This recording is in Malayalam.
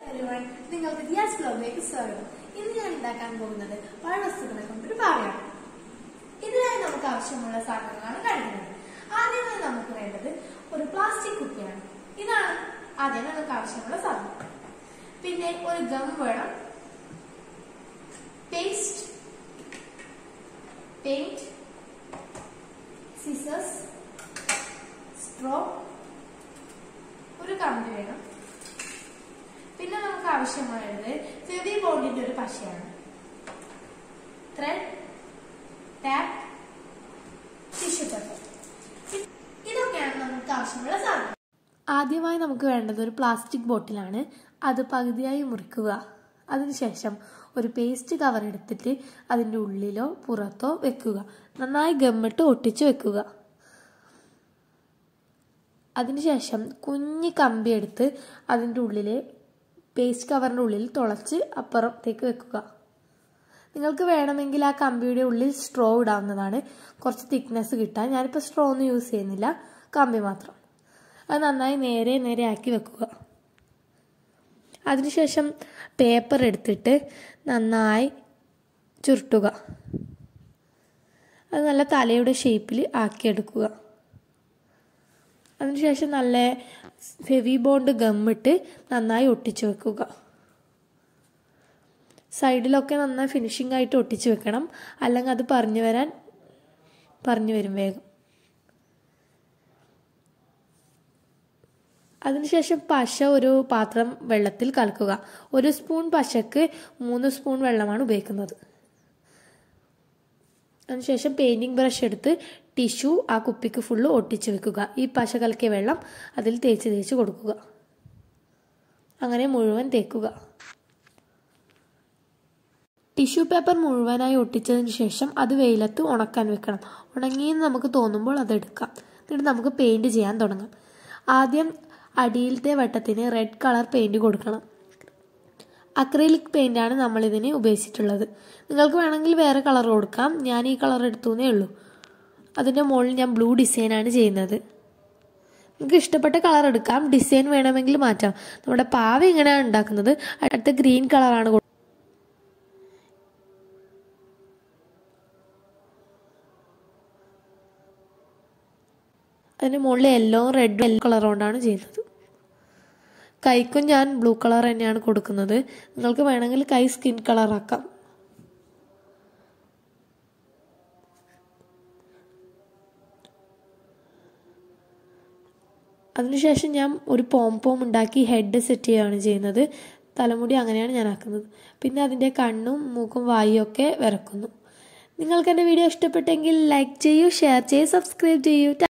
everyone. നിങ്ങൾക്ക് ദിയാസ് ബ്ലോഗിലേക്ക് സ്വാഗതം ഇന്ന് ഞാൻ ഉണ്ടാക്കാൻ പോകുന്നത് പഴവസ്തുക്കളെ കൊണ്ടൊരു പാവയാണ് ഇതിനായി നമുക്ക് ആവശ്യമുള്ള സാധനങ്ങളാണ് കാണിക്കുന്നത് ആദ്യമായി നമുക്ക് വേണ്ടത് ഒരു പ്ലാസ്റ്റിക് കുപ്പിയാണ് ഇതാണ് ആദ്യം നമുക്ക് ആവശ്യമുള്ള സാധനം പിന്നെ ഒരു ഗം വേണം പേസ്റ്റ് പെയിന്റ് സിസേഴ്സ് സ്ട്രോ ഒരു കമ്പി വേണം പിന്നെ നമുക്ക് ആവശ്യമായത് ഫെവി ബോണ്ടിന്റെ ഒരു പശയാണ് ത്രെഡ് ടാപ്പ് ടിഷ്യൂ പേപ്പർ ഇതൊക്കെയാണ് നമുക്ക് ആവശ്യമുള്ള സാധനം ആദ്യമായി നമുക്ക് വേണ്ടത് ഒരു പ്ലാസ്റ്റിക് ബോട്ടിലാണ് അത് പകുതിയായി മുറിക്കുക അതിനുശേഷം ഒരു പേസ്റ്റ് കവർ എടുത്തിട്ട് അതിൻ്റെ ഉള്ളിലോ പുറത്തോ വെക്കുക നന്നായി ഗമ്മിട്ട് ഒട്ടിച്ച് വെക്കുക അതിനുശേഷം കുഞ്ഞി കമ്പി എടുത്ത് അതിൻ്റെ ഉള്ളിലെ പേസ്റ്റ് കവറിൻ്റെ ഉള്ളിൽ തുളച്ച് അപ്പുറത്തേക്ക് വെക്കുക നിങ്ങൾക്ക് വേണമെങ്കിൽ ആ കമ്പിയുടെ ഉള്ളിൽ സ്ട്രോ ഇടാവുന്നതാണ് കുറച്ച് തിക്നെസ് കിട്ടാൻ ഞാനിപ്പോൾ സ്ട്രോ ഒന്നും യൂസ് ചെയ്യുന്നില്ല കമ്പി മാത്രം അത് നന്നായി നേരെ നേരെ ആക്കി വെക്കുക അതിനുശേഷം പേപ്പർ എടുത്തിട്ട് നന്നായി ചുരുട്ടുക അത് നല്ല തലയുടെ ഷേപ്പിൽ ആക്കിയെടുക്കുക അതിനുശേഷം നല്ല ഫെവി ബോണ്ട് ഗമ്മിട്ട് നന്നായി ഒട്ടിച്ചു വെക്കുക സൈഡിലൊക്കെ നന്നായി ഫിനിഷിംഗ് ആയിട്ട് ഒട്ടിച്ചു വെക്കണം അല്ലെങ്കിൽ അത് പറഞ്ഞു വരാൻ പറഞ്ഞു വരും വേഗം അതിനുശേഷം പശ ഒരു പാത്രം വെള്ളത്തിൽ കലക്കുക ഒരു സ്പൂൺ പശക്ക് മൂന്ന് സ്പൂൺ വെള്ളമാണ് ഉപയോഗിക്കുന്നത് അതിനുശേഷം പെയിൻറ്റിങ് ബ്രഷ് എടുത്ത് ടിഷ്യൂ ആ കുപ്പിക്ക് ഫുള്ള് ഒട്ടിച്ച് വെക്കുക ഈ പശ കലക്കിയ വെള്ളം അതിൽ തേച്ച് തേച്ച് കൊടുക്കുക അങ്ങനെ മുഴുവൻ തേക്കുക ടിഷ്യൂ പേപ്പർ മുഴുവനായി ഒട്ടിച്ചതിന് ശേഷം അത് വെയിലത്ത് ഉണക്കാൻ വെക്കണം ഉണങ്ങിയെന്ന് നമുക്ക് തോന്നുമ്പോൾ അത് എടുക്കാം എന്നിട്ട് നമുക്ക് പെയിൻറ് ചെയ്യാൻ തുടങ്ങാം ആദ്യം അടിയിലത്തെ വട്ടത്തിന് റെഡ് കളർ പെയിൻറ് കൊടുക്കണം അക്രൈലിക് പെയിന്റ് ആണ് നമ്മൾ ഇതിന് ഉപയോഗിച്ചിട്ടുള്ളത് നിങ്ങൾക്ക് വേണമെങ്കിൽ വേറെ കളർ കൊടുക്കാം ഞാൻ ഈ കളർ എടുത്തുന്നേ ഉള്ളൂ അതിൻ്റെ മുകളിൽ ഞാൻ ബ്ലൂ ഡിസൈനാണ് ചെയ്യുന്നത് നിങ്ങൾക്ക് ഇഷ്ടപ്പെട്ട കളർ എടുക്കാം ഡിസൈൻ വേണമെങ്കിൽ മാറ്റാം നമ്മുടെ പാവ ഇങ്ങനെയാണ് ഉണ്ടാക്കുന്നത് അടുത്ത ഗ്രീൻ കളറാണ് കൊടു- അതിന് മുകളിൽ യെല്ലോ റെഡ് യെല്ലോ കളർ കൊണ്ടാണ് ചെയ്യുന്നത് കൈക്കും ഞാൻ ബ്ലൂ കളർ തന്നെയാണ് കൊടുക്കുന്നത് നിങ്ങൾക്ക് വേണമെങ്കിൽ കൈ സ്കിൻ കളർ ആക്കാം അതിനുശേഷം ഞാൻ ഒരു പോം പോം ഉണ്ടാക്കി ഹെഡ് സെറ്റ് ചെയ്യുകയാണ് ചെയ്യുന്നത് തലമുടി അങ്ങനെയാണ് ഞാൻ ആക്കുന്നത് പിന്നെ അതിൻ്റെ കണ്ണും മൂക്കും വായും ഒക്കെ വരക്കുന്നു നിങ്ങൾക്ക് എൻ്റെ വീഡിയോ ഇഷ്ടപ്പെട്ടെങ്കിൽ ലൈക്ക് ചെയ്യൂ ഷെയർ ചെയ്യൂ സബ്സ്ക്രൈബ് ചെയ്യൂ